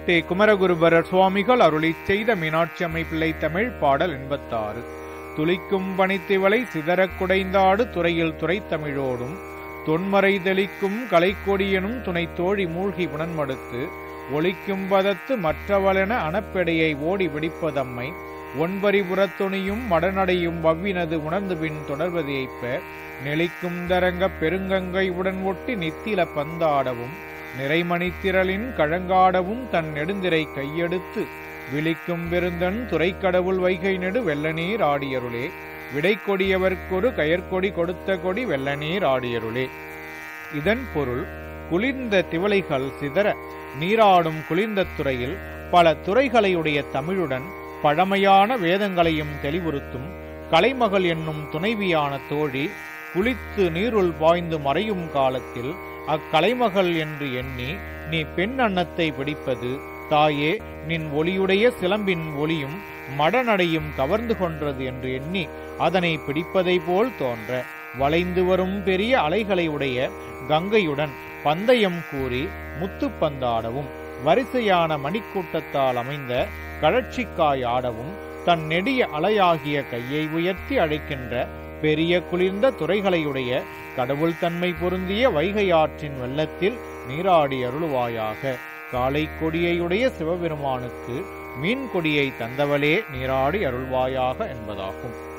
D Kumaraguruparar சுவாமிகள் அருளிச் செய்த மீனாட்சி அம்மை பிள்ளை தமிழ் பாடல் எண்பத்தாறு துளிக்கும் பனித்திவளை சிதறக் குடைந்தாடு துறையில் துறைத்தமிழோடும் தொன்மறை தெளிக்கும் கலைக்கொடியனும் துணை தோழி மூழ்கி புனன்மடுத்து ஒளிக்கும் பதத்து மற்றவளென அனப்பெடையை ஓடி வெடிப்பதம்மை ஒன்பரிபுறத்துணியும் மடநடையும் வவ்வினது உணர்ந்து பின் தொடர்வதையைப்ப நெளிக்கும் தரங்கப் பெருங்கங்கை உடன் ஒட்டி நித்தில பந்தாடவும் நிறைமணித்திரளின் கழங்காடவும் தன் நெடுந்திரை கையெடுத்து விழிக்கும் விருந்தன் துறைக்கடவுள் வைகை நெடு வெள்ளநீர் ஆடியருளே விடைக்கொடியவர்க்கொரு கயற்கொடி கொடுத்த கொடி வெள்ளநீர் ஆடியருளே இதன் பொருள் குளிர்ந்த திவளைகள் சிதற நீராடும் குளிர்ந்த துறையில் பல துறைகளையுடைய தமிழுடன் பழமையான வேதங்களையும் தெளிவுறுத்தும் கலைமகள் என்னும் துணைவியான தோழி குளித்து நீருள் பாய்ந்து மறையும் காலத்தில் அக்கலைமகள் என்று எண்ணி நீ பெண் அன்னத்தை பிடிப்பது தாயே நின் ஒளியுடைய சிலம்பின் ஒளியும் மடநடையும் கவர்ந்து கொன்றது என்று எண்ணி அதனை பிடிப்பதை போல் தோன்ற வளைந்து வரும் பெரிய அலைகளை உடைய கங்கையுடன் பந்தயம் கூறி முத்துப்பந்தாடவும் வரிசையான மணிக்கூட்டத்தால் அமைந்த கழற்சிக்காய் ஆடவும் தன் நெடிய அலையாகிய கையை உயர்த்தி அழைக்கின்ற பெரிய குளிர்ந்த துறைகளையுடைய கடவுள் தன்மை பொருந்திய வைகை ஆற்றின் வெள்ளத்தில் நீராடி அருளுவாயாக காலை கொடியையுடைய சிவபெருமானுக்கு மீன் கொடியை தந்தவளே நீராடி அருள்வாயாக என்பதாகும்